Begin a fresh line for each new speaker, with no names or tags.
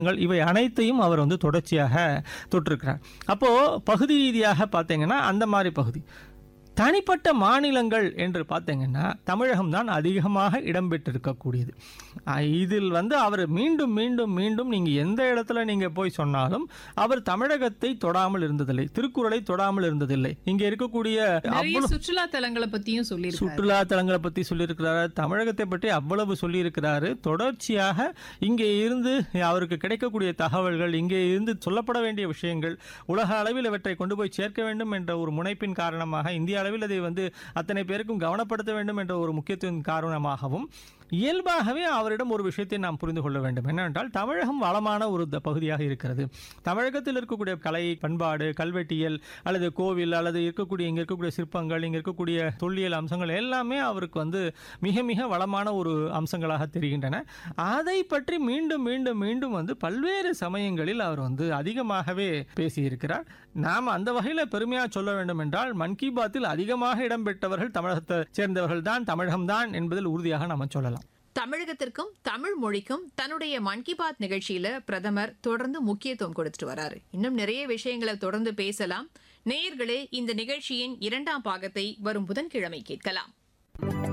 இவை அனைத்தையும் அவர் வந்து தொடர்ச்சியாக தொட்டிருக்கிறார் அப்போது பகுதி ரீதியாக பார்த்தீங்கன்னா அந்த மாதிரி பகுதி தனிப்பட்ட மாநிலங்கள் என்று பார்த்தீங்கன்னா தமிழகம் தான் அதிகமாக இடம்பெற்றிருக்கக்கூடியது அஹ் இதில் வந்து அவர் மீண்டும் மீண்டும் மீண்டும் நீங்கள் எந்த இடத்துல நீங்கள் போய் சொன்னாலும் அவர் தமிழகத்தை தொடாமல் இருந்ததில்லை திருக்குறளை தொடாமல் இருந்ததில்லை இங்கே இருக்கக்கூடிய
நிறைய
அவ்வளவு
சுற்றுலா தலங்களை பத்தியும் சொல்லியிருக்காரு
சுற்றுலா தலங்களை பற்றி சொல்லியிருக்கிறாரு தமிழகத்தை பற்றி அவ்வளவு சொல்லியிருக்கிறாரு தொடர்ச்சியாக இங்கே இருந்து அவருக்கு கிடைக்கக்கூடிய தகவல்கள் இங்கே இருந்து சொல்லப்பட வேண்டிய விஷயங்கள் உலக அளவில் இவற்றை கொண்டு போய் சேர்க்க வேண்டும் என்ற ஒரு முனைப்பின் காரணமாக இந்திய அளவில் அதை வந்து அத்தனை பேருக்கும் கவனப்படுத்த வேண்டும் என்ற ஒரு முக்கியத்துவம் காரணமாகவும் இயல்பாகவே அவரிடம் ஒரு விஷயத்தை நாம் புரிந்து கொள்ள வேண்டும் என்னவென்றால் தமிழகம் வளமான ஒரு த- பகுதியாக இருக்கிறது தமிழகத்தில் இருக்கக்கூடிய கலை பண்பாடு கல்வெட்டியல் அல்லது கோவில் அல்லது இருக்கக்கூடிய இங்கே இருக்கக்கூடிய சிற்பங்கள் இங்கே இருக்கக்கூடிய தொல்லியல் அம்சங்கள் எல்லாமே அவருக்கு வந்து மிக மிக வளமான ஒரு அம்சங்களாக தெரிகின்றன அதை பற்றி மீண்டும் மீண்டும் மீண்டும் வந்து பல்வேறு சமயங்களில் அவர் வந்து அதிகமாகவே பேசியிருக்கிறார் நாம் அந்த வகையில் பெருமையாக சொல்ல வேண்டும் என்றால் மன் கி பாத்தில் அதிகமாக இடம்பெற்றவர்கள் தமிழகத்தை சேர்ந்தவர்கள் தான் தமிழகம்தான் என்பதில் உறுதியாக நாம் சொல்லலாம்
தமிழகத்திற்கும் தமிழ் மொழிக்கும் தன்னுடைய மன் கி பாத் நிகழ்ச்சியில பிரதமர் தொடர்ந்து முக்கியத்துவம் கொடுத்துட்டு வராரு இன்னும் நிறைய விஷயங்களை தொடர்ந்து பேசலாம் நேயர்களே இந்த நிகழ்ச்சியின் இரண்டாம் பாகத்தை வரும் புதன்கிழமை கேட்கலாம்